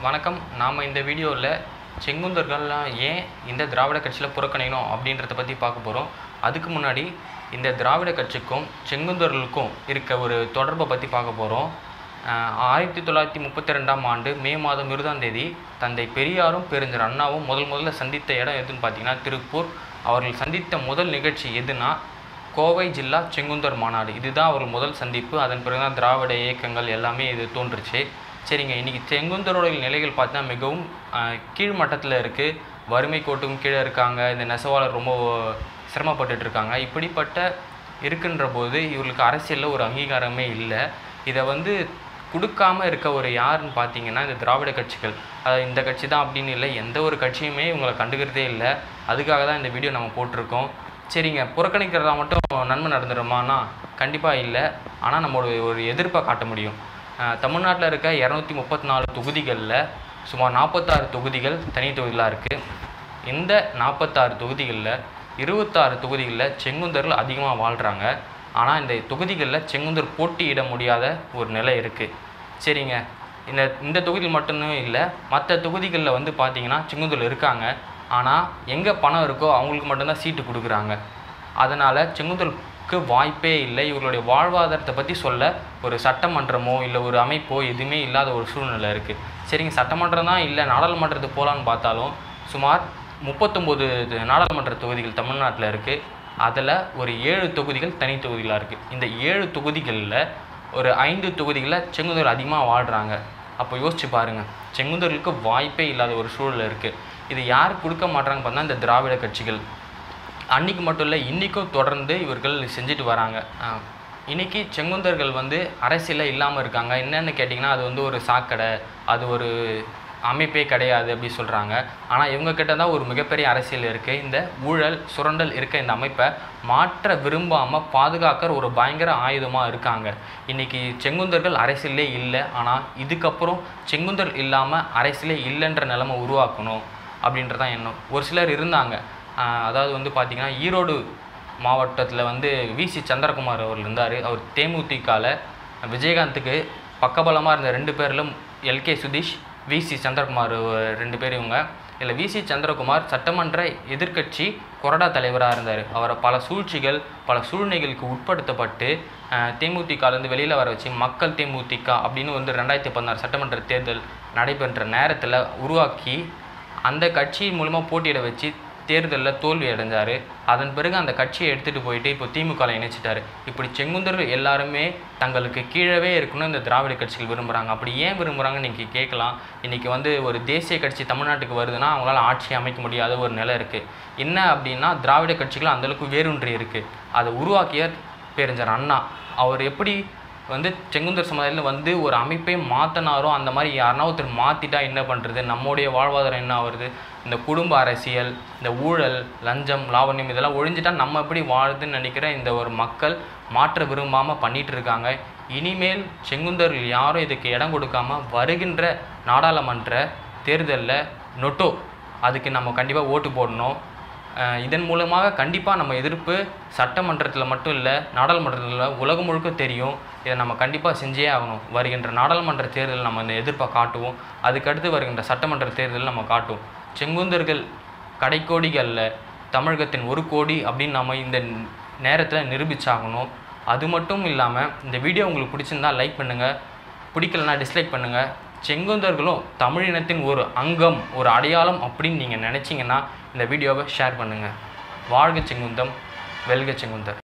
வணக்கம் நாம் இந்த வீடியோவில் செங்குந்தர்கள்லாம் ஏன் இந்த திராவிட கட்சியில் புறக்கணிக்கணும் அப்படின்றத பற்றி பார்க்க போகிறோம் அதுக்கு முன்னாடி இந்த திராவிட கட்சிக்கும் செங்குந்தர்களுக்கும் இருக்க ஒரு தொடர்பை பற்றி பார்க்க போகிறோம் ஆயிரத்தி தொள்ளாயிரத்தி முப்பத்தி ரெண்டாம் ஆண்டு மே மாதம் இருபதாம் தேதி தந்தை பெரியாரும் பெருஞ்சர் அண்ணாவும் முதல் முதல்ல சந்தித்த இடம் எதுன்னு பார்த்தீங்கன்னா திருப்பூர் அவர்கள் சந்தித்த முதல் நிகழ்ச்சி எதுனா கோவை ஜில்லா செங்குந்தர் மாநாடு இதுதான் அவர் முதல் சந்திப்பு அதன் பிறகு தான் திராவிட இயக்கங்கள் எல்லாமே இது தோன்றுச்சு சரிங்க இன்றைக்கி செங்குந்தரோட நிலைகள் பார்த்தீங்கன்னா மிகவும் ஆஹ், கீழ் மட்டத்தில் இருக்குது வறுமை கோட்டுக்கும் கீழே இருக்காங்க இந்த நெசவாளர் ரொம்ப சிரமப்பட்டுட்டு இருக்காங்க இப்படிப்பட்ட இருக்கின்ற போது இவர்களுக்கு அரசியலில் ஒரு அங்கீகாரமே இல்லை இதை வந்து கொடுக்காம இருக்க ஒரு யாருன்னு பார்த்தீங்கன்னா இந்த திராவிட கட்சிகள் அதாவது இந்த கட்சி தான் அப்படின்னு இல்லை எந்த ஒரு கட்சியுமே இவங்களை கண்டுக்கிறதே இல்லை அதுக்காக தான் இந்த வீடியோ நம்ம போட்டிருக்கோம் சரிங்க புறக்கணிக்கிறதா மட்டும் நன்மை நடந்துடுமானா கண்டிப்பாக இல்லை ஆனால் நம்மளோட ஒரு எதிர்ப்பை காட்ட முடியும் தமிழ்நாட்டில் இருக்க இரநூத்தி முப்பத்தி நாலு தொகுதிகளில் சுமார் நாற்பத்தாறு தொகுதிகள் தனி தொகுதிகளாக இருக்குது இந்த நாற்பத்தாறு தொகுதிகளில் இருபத்தாறு தொகுதிகளில் செங்குந்தர்கள் அதிகமாக வாழ்கிறாங்க ஆனால் இந்த தொகுதிகளில் செங்குந்தர் போட்டியிட முடியாத ஒரு நிலை இருக்குது சரிங்க இந்த இந்த தொகுதியில் மட்டுமே இல்லை மற்ற தொகுதிகளில் வந்து பார்த்தீங்கன்னா செங்குந்தர் இருக்காங்க ஆனால் எங்கே பணம் இருக்கோ அவங்களுக்கு மட்டும்தான் சீட்டு கொடுக்குறாங்க அதனால் செங்குந்தருக்கு வாய்ப்பே இல்லை இவர்களுடைய வாழ்வாதாரத்தை பற்றி சொல்ல ஒரு சட்டமன்றமோ இல்லை ஒரு அமைப்போ எதுவுமே இல்லாத ஒரு சூழ்நிலை இருக்குது சரிங்க சட்டமன்றம் தான் இல்லை நாடாளுமன்றத்துக்கு போகலான்னு பார்த்தாலும் சுமார் முப்பத்தொம்போது நாடாளுமன்ற தொகுதிகள் தமிழ்நாட்டில் இருக்குது அதில் ஒரு ஏழு தொகுதிகள் தனி தொகுதிகளாக இருக்குது இந்த ஏழு தொகுதிகளில் ஒரு ஐந்து தொகுதிகளில் செங்குந்தர் அதிகமாக வாழ்கிறாங்க அப்போ யோசிச்சு பாருங்கள் செங்குந்தர்களுக்கு வாய்ப்பே இல்லாத ஒரு சூழல் இருக்குது இது யார் கொடுக்க மாட்றாங்க பார்த்தா இந்த திராவிட கட்சிகள் அன்னைக்கு மட்டும் இல்லை இன்றைக்கும் தொடர்ந்து இவர்கள் செஞ்சுட்டு வராங்க ஆஹ் இன்னைக்கு செங்குந்தர்கள் வந்து அரசியலில் இல்லாமல் இருக்காங்க என்னென்னு கேட்டிங்கன்னா அது வந்து ஒரு சாக்கடை அது ஒரு அமைப்பே கிடையாது அப்படி சொல்கிறாங்க ஆனால் இவங்க கிட்ட தான் ஒரு மிகப்பெரிய அரசியல் இருக்குது இந்த ஊழல் சுரண்டல் இருக்க இந்த அமைப்பை மாற்ற விரும்பாமல் பாதுகாக்கிற ஒரு பயங்கர ஆயுதமாக இருக்காங்க இன்றைக்கி செங்குந்தர்கள் அரசியலே இல்லை ஆனால் இதுக்கப்புறம் செங்குந்தர் இல்லாமல் அரசியலே இல்லைன்ற நிலைமை உருவாக்கணும் அப்படின்றதான் எண்ணம் ஒரு சிலர் இருந்தாங்க ஆஹ் அதாவது வந்து பார்த்திங்கன்னா ஈரோடு மாவட்டத்தில் வந்து விசி சந்திரகுமார் அவர் இருந்தார் அவர் தேமுதிகால விஜயகாந்துக்கு பக்கபலமாக இருந்த ரெண்டு பேரிலும் எல்கே சுதீஷ் விசி சந்திரகுமார் அஹ் ரெண்டு பேர் இவங்க இதில் விசி சந்திரகுமார் சட்டமன்ற எதிர்க்கட்சி கொறடா தலைவராக இருந்தார் அவரை பல சூழ்ச்சிகள் பல சூழ்நிலைகளுக்கு உட்படுத்தப்பட்டு அஹ், தேமுதிகலேருந்து வெளியில் வர வச்சு மக்கள் தேமுதிக அப்படின்னு வந்து ரெண்டாயிரத்தி பதினாறு சட்டமன்ற தேர்தல் நடைபெற்ற நேரத்தில் உருவாக்கி அந்த கட்சி மூலமாக போட்டியிட வச்சு தேர்தலில் தோல்வி அடைஞ்சார் அதன் பிறகு அந்த கட்சியை எடுத்துகிட்டு போயிட்டு இப்போ திமுகவில் இணைச்சிட்டாரு இப்படி செங்குந்தர்கள் எல்லாருமே தங்களுக்கு கீழவே இருக்கணும் இந்த திராவிட கட்சிகள் விரும்புகிறாங்க அப்படி ஏன் விரும்புகிறாங்கன்னு நீங்கள் கேட்கலாம் இன்றைக்கி வந்து ஒரு தேசிய கட்சி தமிழ்நாட்டுக்கு வருதுன்னா அவங்களால ஆட்சி அமைக்க முடியாத ஒரு நிலை இருக்குது என்ன அப்படின்னா திராவிட கட்சிகள் அந்தளவுக்கு வேரூன்றி இருக்குது அதை உருவாக்கிய பேரஞ்சர் அண்ணா அவர் எப்படி வந்து செங்குந்தர் சமுதாயத்தில் வந்து ஒரு அமைப்பை மாற்றினாரோ அந்த மாதிரி யாருனா ஒருத்தர் மாற்றிட்டா என்ன பண்ணுறது நம்முடைய வாழ்வாதாரம் என்ன ஆகுறது இந்த குடும்ப அரசியல் இந்த ஊழல் லஞ்சம் லாவண்யம் இதெல்லாம் ஒழிஞ்சிட்டா நம்ம எப்படி வாழுதுன்னு நினைக்கிற இந்த ஒரு மக்கள் மாற்ற விரும்பாமல் பண்ணிட்டு இருக்காங்க இனிமேல் செங்குந்தர்கள் யாரும் இதுக்கு இடம் கொடுக்காம வருகின்ற நாடாளுமன்ற தேர்தலில் நொட்டோ அதுக்கு நம்ம கண்டிப்பாக ஓட்டு போடணும் அஹ் இதன் மூலமாக கண்டிப்பாக நம்ம எதிர்ப்பு சட்டமன்றத்தில் மட்டும் இல்லை நாடாளுமன்றத்தில் உலகம் முழுக்க தெரியும் இதை நம்ம கண்டிப்பாக செஞ்சே ஆகணும் வருகின்ற நாடாளுமன்ற தேர்தலில் நம்ம இந்த எதிர்ப்பை காட்டுவோம் அதுக்கடுத்து வருகின்ற சட்டமன்ற தேர்தலில் நம்ம காட்டுவோம் செங்குந்தர்கள் கடைக்கோடிகளில் தமிழகத்தின் ஒரு கோடி அப்படின்னு நம்ம இந்த நேரத்தில் நிரூபிச்சாகணும் அது மட்டும் இல்லாமல் இந்த வீடியோ உங்களுக்கு பிடிச்சிருந்தா லைக் பண்ணுங்கள் பிடிக்கலனா டிஸ்லைக் பண்ணுங்கள் செங்குந்தர்களும் தமிழினத்தின் ஒரு அங்கம் ஒரு அடையாளம் அப்படின்னு நீங்கள் நினச்சிங்கன்னா இந்த வீடியோவை ஷேர் பண்ணுங்கள் வாழ்க செங்குந்தம் வெல்க செங்குந்தர்